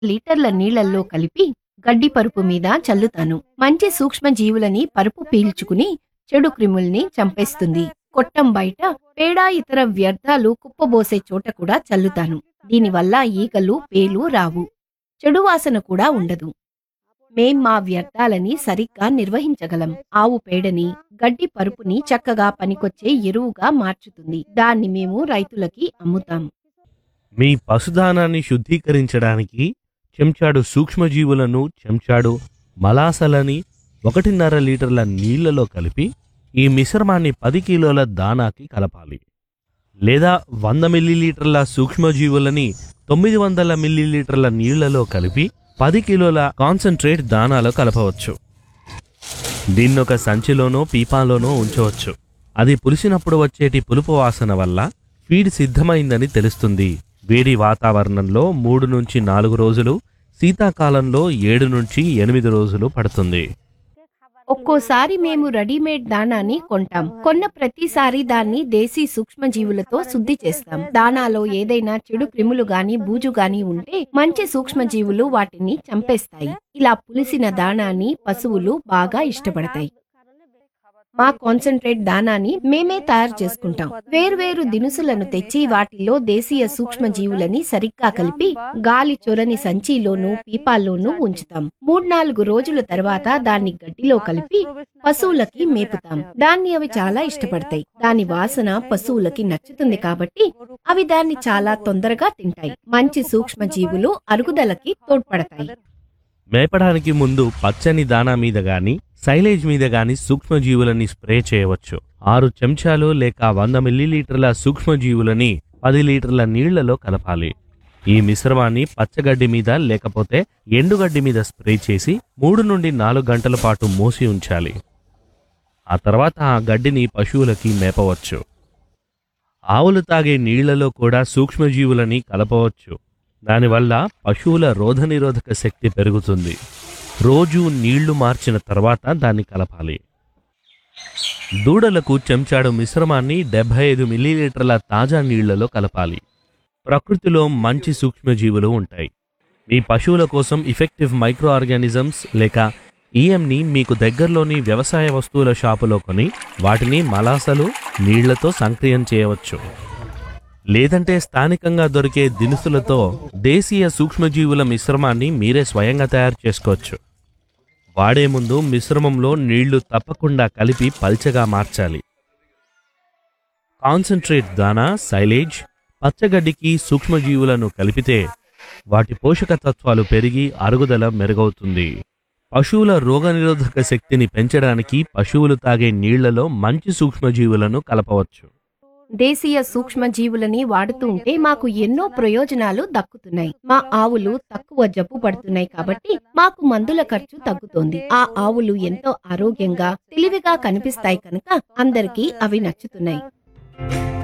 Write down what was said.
లీటర్ల నీళ్లల్లో కలిపి గడ్డి పరుపు మీద చల్లుతాను మంచి సూక్ష్మ జీవులని పరుపు పీల్చుకుని చెడు క్రిముల్ని చంపేస్తుంది కొట్టం బయట పేడా ఇతర వ్యర్థాలు కుప్పబోసే చోట కూడా చల్లుతాను దీనివల్ల ఈగలు పేలు రావు చెడు వాసన కూడా ఉండదు మేం మా వ్యర్థాలని సరిగ్గా నిర్వహించగలం ఆవు పేడని గడ్డి పరుపుని చక్కగా పనికొచ్చే ఎరువుగా మార్చుతుంది దాన్ని మేము రైతులకి అమ్ముతాం మీ పశుదానాన్ని శుద్ధీకరించడానికి చెంచాడు సూక్ష్మజీవులను చెంచాడు మలాసలని ఒకటిన్నర లీటర్ల నీళ్లలో కలిపి ఈ మిశ్రమాన్ని పది కిలోల దానాకి కలపాలి లేదా వంద మిల్లీలీటర్ల సూక్ష్మజీవులని తొమ్మిది వందల మిల్లీలీటర్ల నీళ్లలో కలిపి పది కిలోల కాన్సన్ట్రేట్ దానాలో కలపవచ్చు దీన్నొక సంచిలోనో పీపాలోనో ఉంచవచ్చు అది పులిసినప్పుడు వచ్చేటి పులుపు వాసన వల్ల ఫీడ్ సిద్ధమైందని తెలుస్తుంది వేడి వాతావరణంలో మూడు నుంచి నాలుగు రోజులు శీతాకాలంలో ఏడు నుంచి ఎనిమిది రోజులు పడుతుంది ఒక్కోసారి మేము రెడీమేడ్ దానాన్ని కొంటాం కొన్న ప్రతిసారి దాన్ని దేశీ సూక్ష్మజీవులతో శుద్ధి చేస్తాం దానాలో ఏదైనా చెడు క్రిములు గాని బూజు గాని ఉంటే మంచి సూక్ష్మజీవులు వాటిని చంపేస్తాయి ఇలా పులిసిన దానాన్ని పశువులు బాగా ఇష్టపడతాయి మా కాన్సన్ట్రేట్ దానాన్ని మేమే తయారు చేసుకుంటాం వేర్వేరు దినుసులను తెచ్చి వాటిలో దేశీయ సూక్ష్మజీవులని సరిగ్గా కలిపి గాలి చొరని సంచిలోనూ పీపాల్లోనూ ఉంచుతాం మూడు నాలుగు రోజుల తర్వాత దాన్ని గడ్డిలో కలిపి పశువులకి మేపుతాం దాన్ని అవి చాలా ఇష్టపడతాయి దాని వాసన పశువులకి నచ్చుతుంది కాబట్టి అవి దాన్ని చాలా తొందరగా తింటాయి మంచి సూక్ష్మజీవులు అరుగుదలకి తోడ్పడతాయి మేపడానికి ముందు పచ్చని దానా మీద గాని సైలేజ్ మీద గాని సూక్ష్మజీవులని స్ప్రే చేయవచ్చు ఆరు చెంచాలు లేక వంద మిల్లీలీటర్ల సూక్ష్మజీవులని పది లీటర్ల నీళ్లలో కలపాలి ఈ మిశ్రమాన్ని పచ్చగడ్డి మీద లేకపోతే ఎండుగడ్డి మీద స్ప్రే చేసి మూడు నుండి నాలుగు గంటల పాటు మూసి ఉంచాలి ఆ తర్వాత ఆ గడ్డిని పశువులకి మేపవచ్చు ఆవులు తాగే నీళ్లలో కూడా సూక్ష్మజీవులని కలపవచ్చు దానివల్ల పశువుల రోధనిరోధక శక్తి పెరుగుతుంది రోజు నీళ్లు మార్చిన తర్వాత దాన్ని కలపాలి దూడలకు చెంచాడు మిశ్రమాన్ని డెబ్బై ఐదు మిల్లీలీటర్ల తాజా నీళ్లలో కలపాలి ప్రకృతిలో మంచి సూక్ష్మజీవులు ఉంటాయి మీ పశువుల కోసం ఇఫెక్టివ్ మైక్రో ఆర్గానిజమ్స్ లేక ఈఎంని మీకు దగ్గరలోని వ్యవసాయ వస్తువుల షాపులో కొని వాటిని మలాసలు నీళ్లతో సంక్రియం చేయవచ్చు లేదంటే స్థానికంగా దొరికే దినుసులతో దేశీయ సూక్ష్మజీవుల మిశ్రమాన్ని మీరే స్వయంగా తయారు చేసుకోవచ్చు వాడే ముందు మిశ్రమంలో నీళ్లు తప్పకుండా కలిపి పల్చగా మార్చాలి కాన్సన్ట్రేట్ దానా సైలేజ్ పచ్చగడ్డికి సూక్ష్మజీవులను కలిపితే వాటి పోషక తత్వాలు పెరిగి అరుగుదల మెరుగవుతుంది పశువుల రోగనిరోధక శక్తిని పెంచడానికి పశువులు తాగే నీళ్లలో మంచి సూక్ష్మజీవులను కలపవచ్చు దేశీయ సూక్ష్మ జీవులని వాడుతూ ఉంటే మాకు ఎన్నో ప్రయోజనాలు దక్కుతున్నాయి మా ఆవులు తక్కువ జబ్బు పడుతున్నాయి కాబట్టి మాకు మందుల ఖర్చు తగ్గుతోంది ఆ ఆవులు ఎంతో ఆరోగ్యంగా తెలివిగా కనిపిస్తాయి కనుక అందరికీ అవి నచ్చుతున్నాయి